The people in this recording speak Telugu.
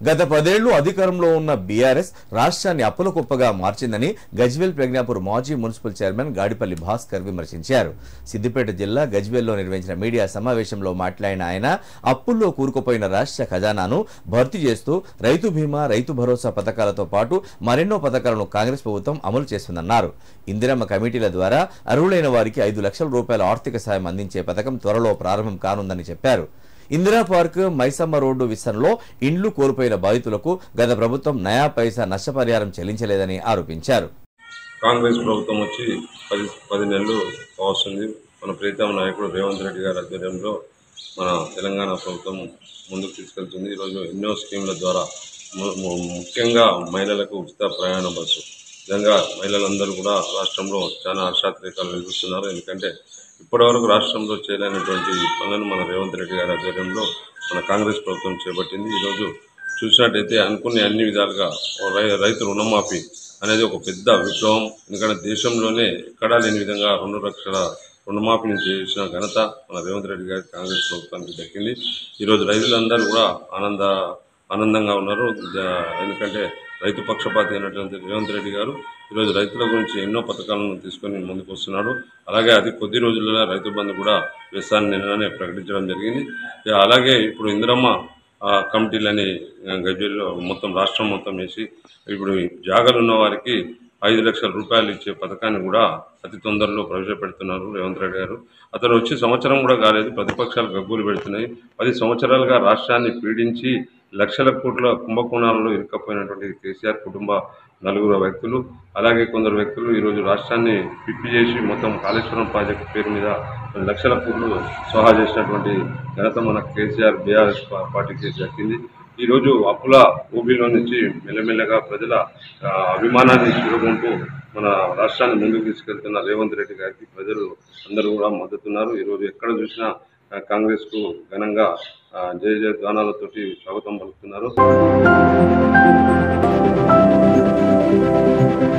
గత పదేళ్లు అధికారంలో ఉన్న బీఆర్ఎస్ రాష్ట్రాన్ని అప్పుల కుప్పగా మార్చిందని గజ్వేల్ ప్రజ్ఞాపూర్ మాజీ మున్సిపల్ చైర్మన్ గాడిపల్లి భాస్కర్ విమర్శించారు సిద్దిపేట జిల్లా గజ్వేల్లో నిర్వహించిన మీడియా సమావేశంలో మాట్లాడిన ఆయన అప్పుల్లో కూరుకుపోయిన రాష్ట్ర ఖజానాను భర్తీ చేస్తూ రైతు బీమా రైతు భరోసా పథకాలతో పాటు మరెన్నో పథకాలను కాంగ్రెస్ ప్రభుత్వం అమలు చేస్తుందన్నారు ఇందిరమ్మ కమిటీల ద్వారా అర్హులైన వారికి ఐదు లక్షల రూపాయల ఆర్థిక సాయం అందించే పథకం త్వరలో ప్రారంభం కానుందని చెప్పారు ఇందిరా పార్క్ మైసమ్మ రోడ్డు విస్తరణలో ఇండ్లు కోల్పోయిన బాధితులకు గత ప్రభుత్వం నయా పైసా నష్టపరిహారం చెల్లించలేదని ఆరోపించారు కాంగ్రెస్ ప్రభుత్వం వచ్చి పది పది నెలలు కావస్తుంది మన ప్రీతమ నాయకుడు రేవంత్ రెడ్డి గారి ఆధ్వర్యంలో మన తెలంగాణ ప్రభుత్వం ముందుకు తీసుకెళ్తుంది ఈరోజు ఎన్నో స్కీముల ద్వారా ము- ము- ముఖ్యంగా మహిళలకు ఉచిత ప్రయాణ బస్సు నిజంగా మహిళలందరూ కూడా రాష్ట్రంలో చాలా హర్షాతిరేకాలు వెలిపిస్తున్నారు ఎందుకంటే ఇప్పటివరకు రాష్ట్రంలో చేయలేనటువంటి పనులను మన రేవంత్ రెడ్డి గారి ఆధ్వర్యంలో మన కాంగ్రెస్ ప్రభుత్వం చేపట్టింది ఈరోజు చూసినట్టయితే అనుకునే అన్ని విధాలుగా ఓ రై- రైతు రుణమాఫీ అనేది ఒక పెద్ద విప్లవం ఎందుకంటే దేశంలోనే ఎక్కడా లేని విధంగా రెండు లక్షల రుణమాఫీని చేసిన ఘనత మన రేవంత్ రెడ్డి గారి కాంగ్రెస్ ప్రభుత్వానికి దక్కింది ఈరోజు రైతులందరూ కూడా ఆనంద ఆనందంగా ఉన్నారు జ- ఎందుకంటే రైతు పక్షపాతి అయినటువంటి రేవంత్ రెడ్డి గారు ఈరోజు రైతుల గురించి ఎన్నో పథకాలను తీసుకొని ముందుకు వస్తున్నాడు అలాగే అది కొద్ది రోజుల్లో రైతు బంధు కూడా వేస్తానని నిన్ననే ప్రకటించడం జరిగింది ఇక అలాగే ఇప్పుడు ఇందిరమ్మ ఆ, కమిటీలని ఆ, గజ్వేల్లో మొత్తం రాష్ట్రం మొత్తం వేసి ఇప్పుడు జాగాలు ఉన్న వారికి ఐదు లక్షల రూపాయలు ఇచ్చే పథకాన్ని కూడా అతి తొందరలో ప్రవేశపెడుతున్నారు రేవంత్ రెడ్డి గారు అతను వచ్చి సంవత్సరం కూడా కాలేదు ప్రతిపక్షాలు గబ్బులు పెడుతున్నాయి పది సంవత్సరాలుగా రాష్ట్రాన్ని పీడించి లక్షల కోట్ల కుంభకోణాలలో ఇరుక్కపోయినటువంటి కేసీఆర్ కుటుంబ నలుగురు వ్యక్తులు అలాగే కొందరు వ్యక్తులు ఈరోజు రాష్ట్రాన్ని పిప్పి చేసి మొత్తం కాళేశ్వరం ప్రాజెక్టు పేరు మీద లక్షల కోట్లు సోహా చేసినటువంటి ఘనత మన కేసీఆర్ బీఆర్ఎస్ పా- పార్టీకి దక్కింది ఈరోజు అప్పుల ఊబిలో నుంచి మెల్లమెల్లగా ప్రజల ఆ, అభిమానాన్ని చూరుకుంటూ మన రాష్ట్రాన్ని ముందుకు తీసుకెళ్తున్న రేవంత్ రెడ్డి గారికి ప్రజలు అందరూ కూడా మద్దతున్నారు ఈరోజు ఎక్కడ చూసినా ఆ, కాంగ్రెస్కు ఘనంగా ఆ, జయ జయ గానాలతోటి స్వాగతం పలుకుతున్నారు